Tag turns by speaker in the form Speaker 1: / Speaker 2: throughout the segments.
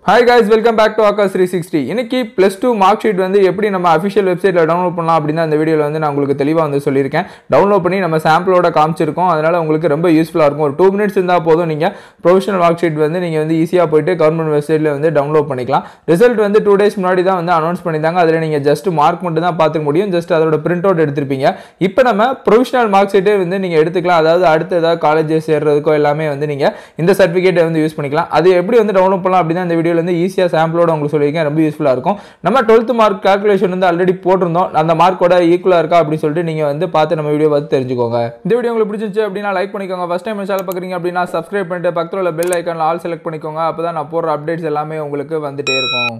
Speaker 1: hi guys welcome back to Akash three sixty இன்னைக்கு plus two mark sheet வந்து எப்படி நம்ம அஃபிஷியல் வெப்சைட்டில் டவுன்லோட் பண்ணலாம் அப்படின்னு அந்த வீடியோவில் வந்து நான் உங்களுக்கு தெளிவாக வந்து சொல்லியிருக்கேன் டவுன்லோட் பண்ணி நம்ம சாம்பிளோட காமிச்சிருக்கோம் அதனால் உங்களுக்கு ரொம்ப யூஸ்ஃபுல்லாக இருக்கும் ஒரு டூ மினிட்ஸ் இருந்தால் போதும் நீங்கள் ப்ரொஃபஷனல் மார்க் ஷீட் வந்து நீங்கள் வந்து ஈஸியாக போயிட்டு கவர்மெண்ட் வெப்சைட்டில் வந்து டவுன்லோட் பண்ணிக்கலாம் ரிசல்ட் வந்து டூ டேஸ் முன்னாடி தான் வந்து அனௌன்ஸ் பண்ணியிருந்தாங்க அதில் நீங்கள் ஜஸ்ட் மார்க் மட்டும் தான் பார்த்துக்க முடியும் ஜஸ்ட் அதோட பிரிண்ட் அவுட் எடுத்திருப்பீங்க இப்போ நம்ம ப்ரொஃபஷனல் மார்க் ஷீட்டே வந்து நீங்கள் எடுத்துக்கலாம் அதாவது அடுத்து ஏதாவது காலேஜ் சேர்றதுக்கோ எல்லாமே வந்து நீங்கள் இந்த சர்டிஃபிகேட்டை வந்து யூஸ் பண்ணிக்கலாம் அது எப்படி வந்து டவுன்லோட் பண்ணலாம் அப்படின்னா இந்த வீடியோவில் வந்து ஈஸியாக சாம்பிளோட உங்களுக்கு சொல்லியிருக்கேன் ரொம்ப யூஸ்ஃபுல்லாக இருக்கும் நம்ம டுவெல்த் மார்க் கால்குலேஷன் வந்து ஆல்ரெடி போட்டிருந்தோம் அந்த மார்க்கோட ஈக்குவலாக இருக்கா அப்படின்னு சொல்லிட்டு நீங்கள் வந்து பார்த்து நம்ம வீடியோ பார்த்து தெரிஞ்சுக்கோங்க இந்த வீடியோ உங்களுக்கு பிடிச்சிருச்சு அப்படின்னா லைக் பண்ணிக்கோங்க ஃபஸ்ட் டைம் சேனல் பார்க்குறீங்க அப்படின்னா சப்ஸ்கிரைப் பண்ணிட்டு பக்கத்தில் உள்ள பெல் ஐக்கானில் ஆல் செலக்ட் பண்ணிக்கோங்க அப்போ தான் நான் போடுற அப்டேட்ஸ் எல்லாமே உங்களுக்கு வந்துட்டே இருக்கும்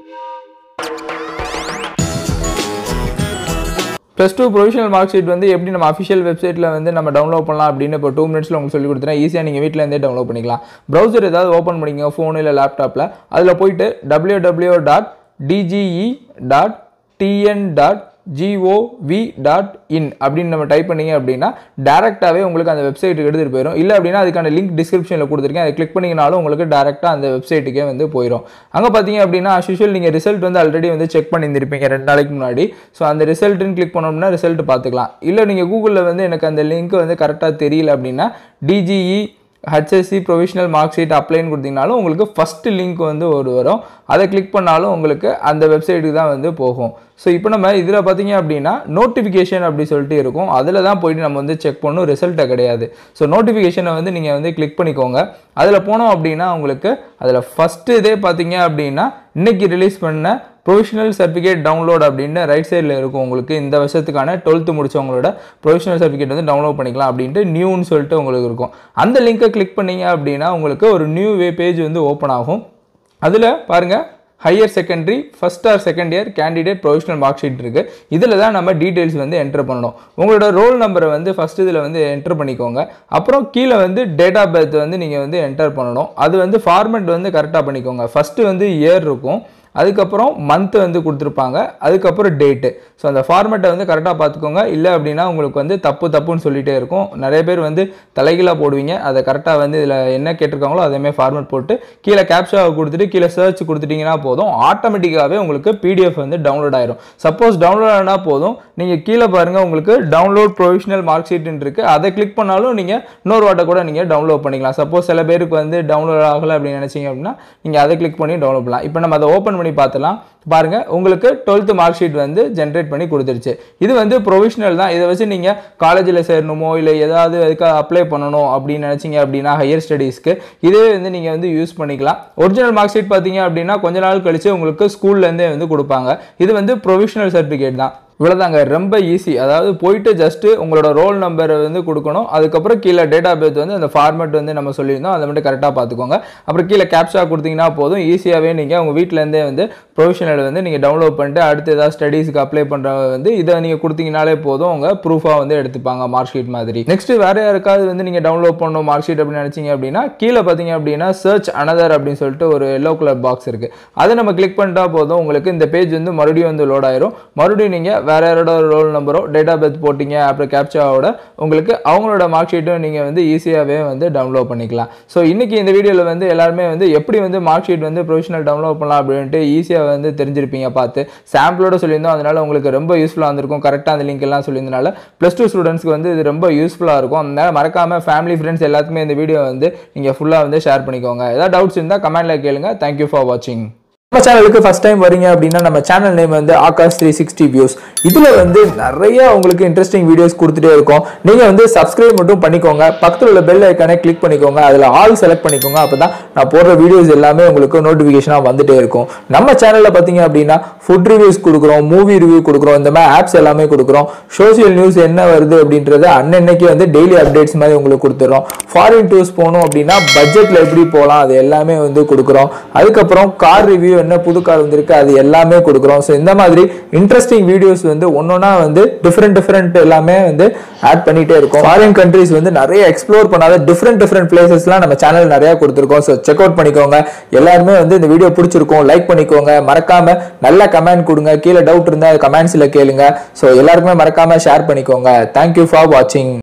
Speaker 1: plus two provisional mark sheet வந்து எப்படி நம்ம அஃபிஷியல் வெப்சைட்டில் வந்து நம்ம டவுன்லோட் பண்ணலாம் அப்படின்னு இப்போ டூ மினிட்ஸில் உங்களுக்கு சொல்லி கொடுத்துறேன் ஈஸியாக நீங்கள் வீட்டில் இருந்தே டவுன்லோட் பண்ணிக்கலாம் ப்ரௌசர் ஏதாவது ஓப்பன் பண்ணிக்கோங்க ஃபோனு இல்லை லேப்டாப்பில் அதில் போயிட்டு W W dot DGE dot TN dot GOV dot in அப்படின்னு நம்ம டைப் பண்ணீங்க அப்படின்னா டேரெக்டாகவே உங்களுக்கு அந்த வெப்சைட்டுக்கு எடுத்துகிட்டு போயிடும் இல்லை அப்படின்னா அதுக்கான லிங்க் டிஸ்கிரிப்ஷனில் கொடுத்துருக்கேன் அதை கிளிக் பண்ணிங்கனாலும் உங்களுக்கு டேரெக்டாக அந்த வெப்சைட்டுக்கே வந்து போயிடும் அங்கே பார்த்தீங்க அப்படின்னா அஸ்யூஷுவல் நீங்கள் ரிசல்ட் வந்து ஆல்ரெடி வந்து செக் பண்ணியிருந்திருப்பீங்க ரெண்டு நாளைக்கு முன்னாடி ஸோ அந்த ரிசல்ட்டுன்னு கிளிக் பண்ணோம்னா ரிசல்ட் பார்த்துக்கலாம் இல்லை நீங்கள் கூகுளில் வந்து எனக்கு அந்த லிங்க் வந்து கரெக்டாக தெரியல அப்படின்னா DGE HSC provisional mark sheet அப்ளைன்னு கொடுத்தீங்கனாலும் உங்களுக்கு ஃபஸ்ட்டு லிங்க் வந்து ஒரு வரும் அதை கிளிக் பண்ணாலும் உங்களுக்கு அந்த வெப்சைட்டுக்கு தான் வந்து போகும் ஸோ இப்போ நம்ம இதில் பார்த்தீங்க அப்படின்னா நோட்டிஃபிகேஷன் அப்படி சொல்லிட்டு இருக்கும் அதில் தான் போயிட்டு நம்ம வந்து செக் பண்ணணும் ரிசல்ட்டை கிடையாது ஸோ நோட்டிஃபிகேஷனை வந்து நீங்கள் வந்து கிளிக் பண்ணிக்கோங்க அதில் போனோம் அப்படின்னா உங்களுக்கு அதில் ஃபஸ்ட்டு இதே பார்த்தீங்க அப்படின்னா இன்னைக்கு ரிலீஸ் பண்ண ப்ரொவிஷனல் சர்டிஃபிகேட் டவுன்லோட் அப்படின்னு ரைட் சைடில் இருக்கும் உங்களுக்கு இந்த வருஷத்துக்கான டுவெல்த்து முடிச்சவங்களோட ப்ரொவிஷனல் சர்டிஃபிகேட் வந்து டவுன்லோட் பண்ணிக்கலாம் அப்படின்ட்டு நியூன்னு சொல்லிட்டு உங்களுக்கு இருக்கும் அந்த லிங்கை கிளிக் பண்ணீங்க அப்படின்னா உங்களுக்கு ஒரு நியூ வே பேஜ் வந்து ஓப்பன் ஆகும் அதில் பாருங்கள் higher secondary first or second year candidate provisional mark sheet இருக்குது இதில் தான் நம்ம டீட்டெயில்ஸ் வந்து என்டர் பண்ணணும் உங்களோட ரோல் நம்பரை வந்து ஃபஸ்ட் இதில் வந்து என்டர் பண்ணிக்கோங்க அப்புறம் கீழே வந்து டேட் ஆஃப் பர்த் வந்து நீங்கள் வந்து என்டர் பண்ணணும் அது வந்து ஃபார்மெட் வந்து கரெக்டாக பண்ணிக்கோங்க ஃபஸ்ட்டு வந்து இயர் இருக்கும் அதுக்கப்புறம் மந்த் வந்து கொடுத்துருப்பாங்க அதுக்கப்புறம் டேட்டு ஸோ அந்த ஃபார்மேட்டை வந்து கரெக்டாக பார்த்துக்கோங்க இல்லை அப்படின்னா உங்களுக்கு வந்து தப்பு தப்புன்னு சொல்லிகிட்டே இருக்கும் நிறைய பேர் வந்து தலைகீழாக போடுவீங்க அதை கரெக்டாக வந்து இதில் என்ன கேட்டிருக்காங்களோ அதேமாதிரி ஃபார்மேட் போட்டு கீழே கேப்ஷாவை கொடுத்துட்டு கீழே சர்ச் கொடுத்துட்டிங்கன்னா போதும் ஆட்டோமேட்டிக்காகவே உங்களுக்கு பிடிஎஃப் வந்து டவுன்லோட் ஆயிரும் சப்போஸ் டவுன்லோட் ஆனால் போதும் நீங்கள் கீழே பாருங்கள் உங்களுக்கு டவுன்லோட் ப்ரொவிஷனல் மார்க் ஷீட்னு இருக்குது அதை கிளிக் பண்ணாலும் நீங்கள் இன்னொரு வாட்டை கூட நீங்கள் டவுன்லோட் பண்ணிக்கலாம் சப்போஸ் சில பேருக்கு வந்து டவுன்லோட் ஆகலை அப்படின்னு நினச்சிங்க அப்படின்னா நீங்கள் அதை கிளிக் பண்ணி டவுன்லோட் பண்ணலாம் இப்போ நம்ம அதை ஓப்பன் பண்ணி பார்த்துலாம் பாருங்க உங்களுக்கு டுவெல்த் மார்க் ஷீட் வந்து ஜென்ரேட் பண்ணி கொடுத்துருச்சு இது வந்து ப்ரொவிஷனல் தான் இதை வச்சு நீங்கள் காலேஜில் சேரணுமோ இல்லை ஏதாவது அதுக்காக அப்ளை பண்ணணும் அப்படின்னு நினச்சிங்க அப்படின்னா ஹையர் ஸ்டடீஸ்க்கு இதே வந்து நீங்கள் வந்து யூஸ் பண்ணிக்கலாம் ஒரிஜினல் மார்க் ஷீட் பார்த்தீங்க அப்படின்னா கொஞ்ச நாள் கழிச்சு உங்களுக்கு ஸ்கூல்லேருந்தே வந்து கொடுப்பாங்க இது வந்து ப்ரொவிஷனல் சர்டிஃபிகேட் தான் இவ்வளோதாங்க ரொம்ப ஈஸி அதாவது போயிட்டு ஜஸ்ட்டு உங்களோட ரோல் நம்பரை வந்து கொடுக்கணும் அதுக்கப்புறம் கீழே டேட் ஆஃப் பர்த் வந்து அந்த ஃபார்மேட் வந்து நம்ம சொல்லியிருந்தோம் அதை மட்டும் கரெக்டாக பார்த்துக்கோங்க அப்புறம் கீழே கேப்ஷா கொடுத்தீங்கன்னா போதும் ஈஸியாகவே நீங்கள் உங்கள் வீட்டிலேருந்தே வந்து ப்ரொஃபஷனல் வந்து நீங்கள் டவுன்லோட் பண்ணிட்டு அடுத்து ஏதாவது ஸ்டடீஸ்க்கு அப்ளை பண்ணுற வந்து இதை நீங்கள் கொடுத்தீங்கனாலே போதும் உங்கள் ப்ரூஃபாக வந்து எடுத்துப்பாங்க மார்க் ஷீட் மாதிரி நெக்ஸ்ட் வேறு யாருக்காவது வந்து நீங்கள் டவுன்லோட் பண்ணணும் மார்க் ஷீட் அப்படின்னு நினச்சிங்க அப்படின்னா கீழே பார்த்தீங்க அப்படின்னா சர்ச் அனதர் அப்படின்னு சொல்லிட்டு ஒரு எல்லோ கலர் பாக்ஸ் இருக்குது அதை நம்ம கிளிக் பண்ணிட்டா போதும் உங்களுக்கு இந்த பேஜ் வந்து மறுபடியும் வந்து லோட் ஆயிரும் மறுபடியும் நீங்கள் வேற யாரோட ரோல் நம்பரோ டேட் ஆஃப் பர்த் போட்டிங்க அப்புறம் கேப்சாவோட உங்களுக்கு அவங்களோட மார்க் ஷீட்டும் நீங்கள் வந்து ஈஸியாகவே வந்து டவுன்லோட் பண்ணிக்கலாம் ஸோ இன்றைக்கி இந்த வீடியோவில் வந்து எல்லாருமே வந்து எப்படி வந்து மார்க் ஷீட் வந்து ப்ரொஃபஷனல் டவுன்லோட் பண்ணலாம் அப்படின்ட்டு ஈஸியாக வந்து தெரிஞ்சிருப்பீங்க பார்த்து சாம்பிளோட சொல்லியிருந்தோம் அதனால உங்களுக்கு ரொம்ப யூஸ்ஃபுல்லாக இருந்திருக்கும் கரெக்டாக அந்த லிங்க் எல்லாம் சொல்லியிருந்தனால ப்ளஸ் டூ ஸ்டூடெண்ட்ஸ்க்கு வந்து இது ரொம்ப யூஸ்ஃபுல்லாக இருக்கும் அதனால மறக்காமல் ஃபேமிலி ஃப்ரெண்ட்ஸ் எல்லாத்துக்குமே இந்த வீடியோ வந்து நீங்கள் ஃபுல்லாக வந்து ஷேர் பண்ணிக்கோங்க ஏதாவது டவுட்ஸ் இருந்தால் கமெண்ட்டில் கேளுங்க தேங்க்யூ ஃபார் வாட்சிங் நம்ம சேனலுக்கு ஃபஸ்ட் டைம் வரீங்க அப்படின்னா நம்ம சேனல் நேம் வந்து ஆகாஷ் த்ரீ சிக்ஸ்டி வியூஸ் இதில் வந்து நிறைய உங்களுக்கு இன்ட்ரெஸ்டிங் வீடியோஸ் கொடுத்துட்டே இருக்கோம் நீங்கள் வந்து சப்ஸ்கிரைப் மட்டும் பண்ணிக்கோங்க பக்கத்தில் உள்ள பெல் ஐக்கானே கிளிக் பண்ணிக்கோங்க அதில் ஆல் செலக்ட் பண்ணிக்கோங்க அப்போ தான் நான் போடுற வீடியோஸ் எல்லாமே உங்களுக்கு நோட்டிஃபிகேஷனாக வந்துட்டே இருக்கும் நம்ம சேனலில் பார்த்தீங்க அப்படின்னா ஃபுட் ரிவ்யூஸ் கொடுக்குறோம் மூவி ரிவ்யூ கொடுக்குறோம் இந்த மாதிரி ஆப்ஸ் எல்லாமே கொடுக்குறோம் சோஷியல் நியூஸ் என்ன வருது அப்படின்றத அன்னன்னைக்கு வந்து டெய்லி அப்டேட்ஸ் மாதிரி உங்களுக்கு கொடுத்துறோம் ஃபாரின் டூர்ஸ் போகணும் அப்படின்னா பட்ஜெட்டில் எப்படி போகலாம் அது எல்லாமே வந்து கொடுக்குறோம் அதுக்கப்புறம் கார் ரிவ்யூ என்ன புது கார் வந்திருக்கு அது எல்லாமே கொடுக்குறோம் ஸோ இந்த மாதிரி இன்ட்ரெஸ்டிங் வீடியோஸ் வந்து ஒன்னொன்னா வந்து டிஃப்ரெண்ட் டிஃப்ரெண்ட் எல்லாமே வந்து ஆட் பண்ணிட்டே இருக்கும் ஃபாரின் கண்ட்ரிஸ் வந்து நிறைய எக்ஸ்ப்ளோர் பண்ணாத டிஃப்ரெண்ட் டிஃப்ரெண்ட் பிளேசஸ்லாம் நம்ம சேனல் நிறைய கொடுத்துருக்கோம் ஸோ செக் அவுட் பண்ணிக்கோங்க எல்லாருமே வந்து இந்த வீடியோ பிடிச்சிருக்கும் லைக் பண்ணிக்கோங்க மறக்காம நல்ல கமெண்ட் கொடுங்க கீழே டவுட் இருந்தால் கமெண்ட்ஸில் கேளுங்க ஸோ எல்லாருக்குமே மறக்காம ஷேர் பண்ணிக்கோங்க தேங்க்யூ ஃபார் வாட்சிங்